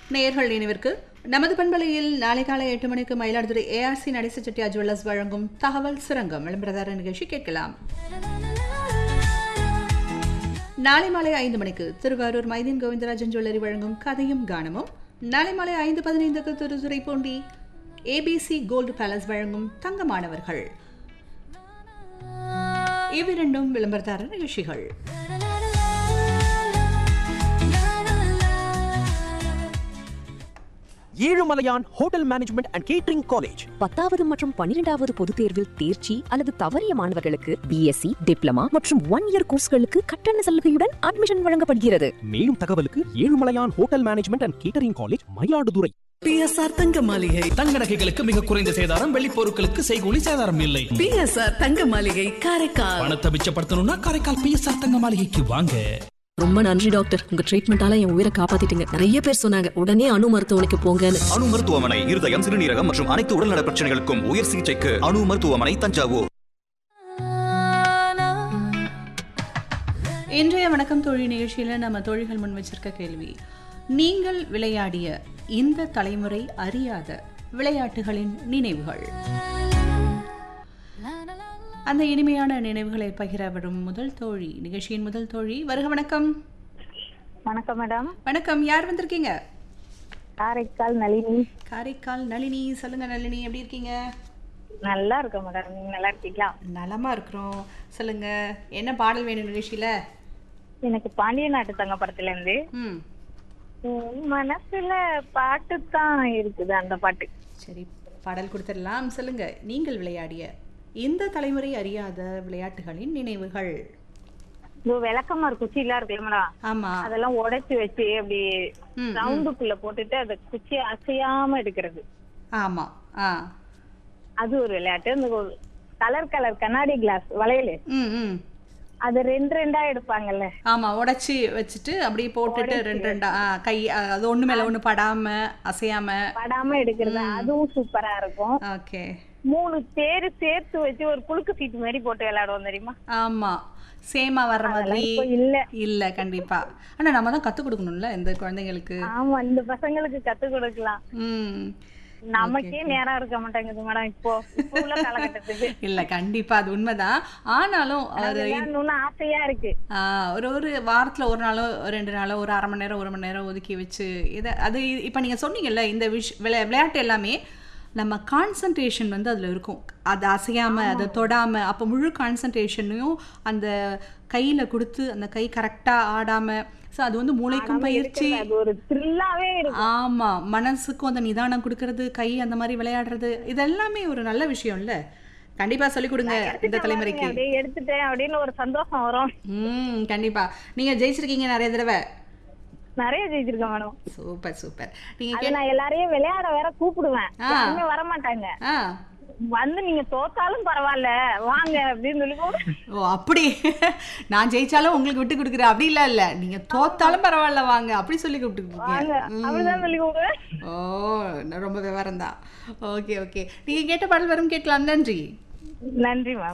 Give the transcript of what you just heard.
நேயர்கள் நினைவிற்கு நமது பண்பலையில் நாளை காலை எட்டு மணிக்கு மயிலாடுதுறை ஏஆர்சி நடேச செட்டியா ஜுவல்லர்ஸ் வழங்கும் தகவல் சுரங்கம் விளம்பரதார நிகழ்ச்சி கேட்கலாம் நாளை மாலை ஐந்து மணிக்கு திருவாரூர் மைதீன் கோவிந்தராஜன் ஜுவல்லரி வழங்கும் கதையும் கானமும் நாளை மாலை ஐந்து பதினைந்துக்கு திருத்துறைப்பூண்டி ஏபிசி கோல்டு பேலஸ் வழங்கும் தங்கமானவர்கள் இவ்விரண்டும் விளம்பரதார நிகழ்ச்சிகள் Ezhumalaiyan hotel management and catering college பத்தாவது மற்றும் பன்னிரெண்டாவது பொதுத் தேர்வில் தேர்ச்சி அல்லது தவறிய மாணவர்களுக்கு பிஎஸ்சி டிப்ளமா மற்றும் ஒன் இயர் கோர்ஸ்களுக்கு கட்டண சலுகையுடன் அட்மிஷன் வழங்கப்படுகிறது மேலும் தகவலுக்கு Ezhumalaiyan hotel management and catering college Mayiladuthurai PSR Thanga Maligai தங்க நகைகளுக்கு மிக குறைந்த சேதாரம் வெள்ளி பொருட்களுக்கு செய்கூலி சேதாரம் இல்லை பிஎஸ்ஆர் தங்க மாளிகை காரைக்கால் பணத்தை மிச்சப்படுத்தணும்னா காரைக்கால் பிஎஸ்ஆர் தங்க மாளிகைக்கு வாங்க ரொம்ப நன்றி டாக்டர் உங்க ட்ரீட்மெண்டால என் உயிரை காப்பாத்திட்டீங்க நிறைய பேர் சொன்னாங்க உடனே அணு மருத்துவமனைக்கு போங்கன்னு அணு மருத்துவமனை இருதயம் சிறுநீரகம் மற்றும் அனைத்து உடல்நல பிரச்சனைகளுக்கும் உயர் சிகிச்சைக்கு அணு மருத்துவமனை தஞ்சாவூர் இன்றைய வணக்கம் தோழி நிகழ்ச்சியில் நம்ம தோழிகள் முன் வச்சிருக்க கேள்வி நீங்கள் விளையாடிய இந்த தலைமுறை அறியாத விளையாட்டுகளின் நினைவுகள் அந்த இனிமையான நினைவுகளை பகிர வரும் முதல் தோழி நிகழ்ச்சியின் முதல் தோழி வருக வணக்கம் வணக்கம் மேடம் வணக்கம் யார் வந்திருக்கீங்க காரைக்கால் நளினி காரைக்கால் நளினி சொல்லுங்க நளினி எப்படி இருக்கீங்க நல்லா இருக்கேன் மேடம் நீங்க நல்லா இருக்கீங்களா நலமா இருக்கிறோம் சொல்லுங்க என்ன பாடல் வேணும் நிகழ்ச்சியில எனக்கு பாண்டிய நாட்டு தங்க படத்துல இருந்து ம் உன் மனசுல பாட்டு தான் இருக்குது அந்த பாட்டு சரி பாடல் கொடுத்துடலாம் சொல்லுங்க நீங்கள் விளையாடிய இந்த தலைமுறை அறியாத விளையாட்டுகளின் நினைவுகள் இது விளக்கமாறு குச்சி எல்லாம் இருக்குல்ல மேடம் ஆமா அதெல்லாம் உடைச்சு வச்சு அப்படி ம், ம். ரவுண்டுக்குள்ள போட்டுட்டு அந்த குச்சி அசையாம எடுக்கிறது ஆமா ஆ அது ஒரு விளையாட்டு அந்த கலர் கலர் கண்ணாடி கிளாஸ் வளையல் ம் ம் அது ரெண்டு ரெண்டா எடுப்பாங்கல்ல ஆமா உடைச்சி வச்சுட்டு அப்படியே போட்டுட்டு ரெண்டு ரெண்டா ஆ, கை ஆ, அது ஒண்ணு மேல ஒண்ணு படாம அசையாம படாம எடுக்கிறது அதுவும் சூப்பரா இருக்கும் ஓகே மூணு தேரு சேர்த்து வச்சு ஒரு குலுக்கு சீட்டு மாதிரி போட்டு விளையாடுவோம் தெரியுமா ஆமா சேமா வர்ற மாதிரி இப்போ இல்ல இல்ல கண்டிப்பா ஆனா நம்ம தான் கத்து கொடுக்கணும்ல இந்த குழந்தைங்களுக்கு ஆமா இந்த பசங்களுக்கு கத்து கொடுக்கலாம் ம் நமக்கே நேரம் இருக்க மாட்டேங்குது மேடம் இப்போ இப்போ உள்ள காலகட்டத்துக்கு இல்ல கண்டிப்பா அது உண்மைதான் ஆனாலும் ஒரு விளையாடணும்னு ஆசையா இருக்கு ஆ, ஒரு ஒரு வாரத்தில் ஒரு நாளோ ரெண்டு நாளோ ஒரு அரை மணி நேரம் ஒரு மணி நேரம் ஒதுக்கி வச்சு இதை அது இப்போ நீங்கள் சொன்னீங்கல்ல இந்த விஷ் விளை விளையாட்டு எல்லாமே நம்ம கான்சன்ட்ரேஷன் வந்து அதில் இருக்கும் அது அசையாமல் அதை தொடாமல் அப்போ முழு கான்சன்ட்ரேஷனையும் அந்த கையில் கொடுத்து அந்த கை கரெக்டாக ஆடாமல் ஸோ அது வந்து மூளைக்கும் பயிற்சி அது ஒரு த்ரில்லாவே இருக்கும் ஆமா மனசுக்கும் அந்த நிதானம் கொடுக்கறது கை அந்த மாதிரி விளையாடுறது இது எல்லாமே ஒரு நல்ல விஷயம்ல கண்டிப்பா சொல்லிக் கொடுங்க இந்த தலைமுறைக்கு அப்படியே எடுத்துட்டேன் அப்படின்னு ஒரு சந்தோஷம் வரும் ம் கண்டிப்பா நீங்க ஜெயிச்சிருக்கீங்க நிறைய தடவை நிறைய ஜெயிச்சிருக்கேன் மேடம் சூப்பர் சூப்பர் நீங்க அது கே- நான் எல்லாரையும் விளையாட வேற கூப்பிடுவேன் ஆ. யாருமே வர மாட்டாங்க ஆ வந்து நீங்க தோத்தாலும் பரவாயில்ல வாங்க அப்படின்னு சொல்லி கூப்பிடு ஓ அப்படி நான் ஜெயிச்சாலும் உங்களுக்கு விட்டு கொடுக்குறேன் அப்படி இல்ல இல்ல நீங்க தோத்தாலும் பரவாயில்ல வாங்க அப்படி சொல்லி வாங்க கூப்பிட்டுருக்கீங்க அப்படிதான் சொல்லி கூப்பிடுவேன் ஓ நான் ரொம்ப விவரம் தான் ஓகே ஓகே நீங்க கேட்ட பாடல் வரும் கேட்கலாம் நன்றி நன்றி மேம்